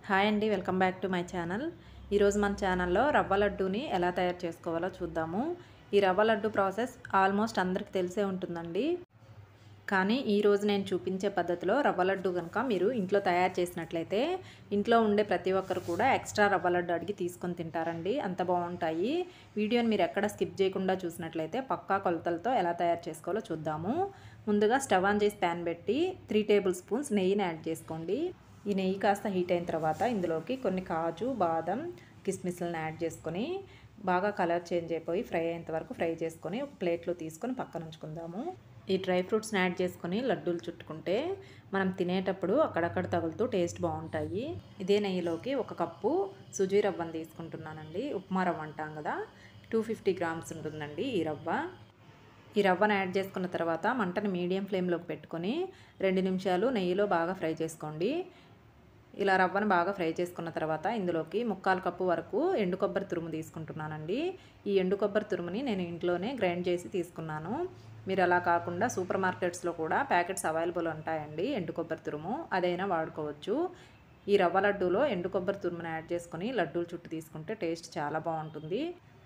hi అండి welcome back to my channel ఈరోజు మన ఛానల్లో రవ్వ లడ్డూని ఎలా తయారు చేసుకోవాలో చూద్దాము ఈ రవ్వ లడ్డు ప్రాసెస్ ఆల్మోస్ట్ అందరికీ తెలిసే ఉంటుందండి కానీ ఈరోజు నేను చూపించే పద్ధతిలో రవ్వ లడ్డు కనుక మీరు ఇంట్లో తయారు చేసినట్లయితే ఇంట్లో ఉండే ప్రతి ఒక్కరు కూడా ఎక్స్ట్రా రవ్వ లడ్డు అడిగి తీసుకొని తింటారండి అంత బాగుంటాయి వీడియోని మీరు ఎక్కడ స్కిప్ చేయకుండా చూసినట్లయితే పక్కా కొలతలతో ఎలా తయారు చేసుకోవాలో చూద్దాము ముందుగా స్టవ్ ఆన్ చేసి ప్యాన్ పెట్టి త్రీ టేబుల్ స్పూన్స్ నెయ్యిని యాడ్ చేసుకోండి ఈ నెయ్యి కాస్త హీట్ అయిన తర్వాత ఇందులోకి కొన్ని కాజు బాదం కిస్మిస్లను యాడ్ చేసుకొని బాగా కలర్ చేంజ్ అయిపోయి ఫ్రై అయ్యేంత వరకు ఫ్రై చేసుకొని ఒక ప్లేట్లో తీసుకొని పక్కన ఉంచుకుందాము ఈ డ్రై ఫ్రూట్స్ని యాడ్ చేసుకొని లడ్డూలు చుట్టుకుంటే మనం తినేటప్పుడు అక్కడక్కడ తగులుతూ టేస్ట్ బాగుంటాయి ఇదే నెయ్యిలోకి ఒక కప్పు సుజీ రవ్వను తీసుకుంటున్నానండి ఉప్మా రవ్వ అంటాం కదా టూ ఫిఫ్టీ గ్రామ్స్ ఉంటుందండి ఈ రవ్వ ఈ రవ్వను యాడ్ చేసుకున్న తర్వాత మంటని మీడియం ఫ్లేమ్లోకి పెట్టుకొని రెండు నిమిషాలు నెయ్యిలో బాగా ఫ్రై చేసుకోండి ఇలా రవ్వను బాగా ఫ్రై చేసుకున్న తర్వాత ఇందులోకి ముక్కాలు కప్పు వరకు ఎండు కొబ్బరి తురుము తీసుకుంటున్నానండి ఈ ఎండు కొబ్బరి తురుముని నేను ఇంట్లోనే గ్రైండ్ చేసి తీసుకున్నాను మీరు అలా కాకుండా సూపర్ మార్కెట్స్లో కూడా ప్యాకెట్స్ అవైలబుల్ ఉంటాయండి ఎండు కొబ్బరి తురుము అదైనా వాడుకోవచ్చు ఈ రవ్వ లడ్డూలో ఎండు కొబ్బరి తురుముని యాడ్ చేసుకొని లడ్డూలు చుట్టూ తీసుకుంటే టేస్ట్ చాలా బాగుంటుంది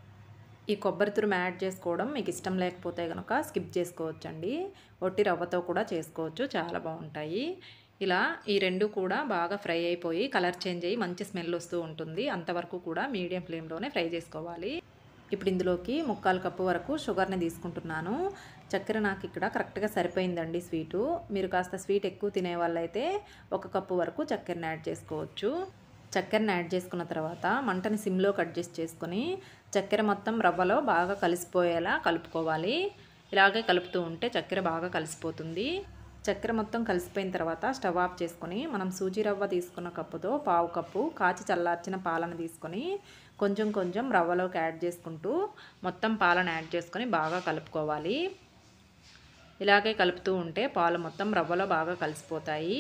ఈ కొబ్బరి తురుము యాడ్ చేసుకోవడం మీకు ఇష్టం లేకపోతే కనుక స్కిప్ చేసుకోవచ్చండి ఒట్టి రవ్వతో కూడా చేసుకోవచ్చు చాలా బాగుంటాయి ఇలా ఈ రెండు కూడా బాగా ఫ్రై అయిపోయి కలర్ చేంజ్ అయ్యి మంచి స్మెల్ వస్తూ ఉంటుంది అంతవరకు కూడా మీడియం ఫ్లేమ్లోనే ఫ్రై చేసుకోవాలి ఇప్పుడు ఇందులోకి ముక్కాలు కప్పు వరకు షుగర్ని తీసుకుంటున్నాను చక్కెర నాకు ఇక్కడ కరెక్ట్గా సరిపోయిందండి స్వీటు మీరు కాస్త స్వీట్ ఎక్కువ తినే వాళ్ళైతే ఒక కప్పు వరకు చక్కెరని యాడ్ చేసుకోవచ్చు చక్కెరని యాడ్ చేసుకున్న తర్వాత మంటని సిమ్లో అడ్జస్ట్ చేసుకొని చక్కెర మొత్తం రవ్వలో బాగా కలిసిపోయేలా కలుపుకోవాలి ఇలాగే కలుపుతూ ఉంటే చక్కెర బాగా కలిసిపోతుంది చక్కెర మొత్తం కలిసిపోయిన తర్వాత స్టవ్ ఆఫ్ చేసుకొని మనం సూజీ రవ్వ తీసుకున్న కప్పుతో పావు కప్పు కాచి చల్లార్చిన పాలను తీసుకొని కొంచెం కొంచెం రవ్వలోకి యాడ్ చేసుకుంటూ మొత్తం పాలను యాడ్ చేసుకొని బాగా కలుపుకోవాలి ఇలాగే కలుపుతూ ఉంటే పాలు మొత్తం రవ్వలో బాగా కలిసిపోతాయి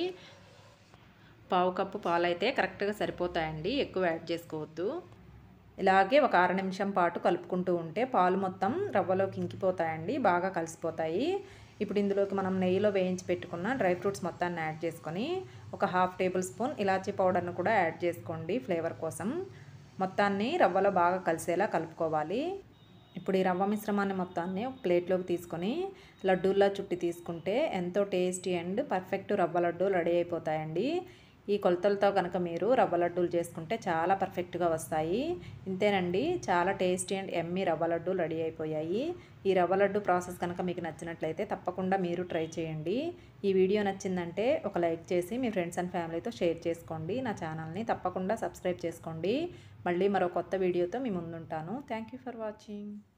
పావు కప్పు పాలు అయితే కరెక్ట్గా సరిపోతాయండి ఎక్కువ యాడ్ చేసుకోవద్దు ఇలాగే ఒక అర నిమిషం పాటు కలుపుకుంటూ ఉంటే పాలు మొత్తం రవ్వలోకి ఇంకిపోతాయండి బాగా కలిసిపోతాయి ఇప్పుడు ఇందులోకి మనం నెయ్యిలో వేయించి పెట్టుకున్న డ్రై ఫ్రూట్స్ మొత్తాన్ని యాడ్ చేసుకొని ఒక హాఫ్ టేబుల్ స్పూన్ ఇలాచీ పౌడర్ను కూడా యాడ్ చేసుకోండి ఫ్లేవర్ కోసం మొత్తాన్ని రవ్వలో బాగా కలిసేలా కలుపుకోవాలి ఇప్పుడు ఈ రవ్వ మిశ్రమాన్ని మొత్తాన్ని ఒక ప్లేట్లోకి తీసుకొని లడ్డూల్లా చుట్టి తీసుకుంటే ఎంతో టేస్టీ అండ్ పర్ఫెక్ట్ రవ్వ లడ్డూలు రెడీ అయిపోతాయండి ఈ కొలతలతో కనుక మీరు రవ్వ లడ్డూలు చేసుకుంటే చాలా పర్ఫెక్ట్గా వస్తాయి ఇంతేనండి చాలా టేస్టీ అండ్ ఎమ్మీ రవ్వ లడ్డూలు రెడీ అయిపోయాయి ఈ రవ్వ లడ్డు ప్రాసెస్ కనుక మీకు నచ్చినట్లయితే తప్పకుండా మీరు ట్రై చేయండి ఈ వీడియో నచ్చిందంటే ఒక లైక్ చేసి మీ ఫ్రెండ్స్ అండ్ ఫ్యామిలీతో షేర్ చేసుకోండి నా ఛానల్ని తప్పకుండా సబ్స్క్రైబ్ చేసుకోండి మళ్ళీ మరో కొత్త వీడియోతో మీ ముందుంటాను థ్యాంక్ యూ ఫర్ వాచింగ్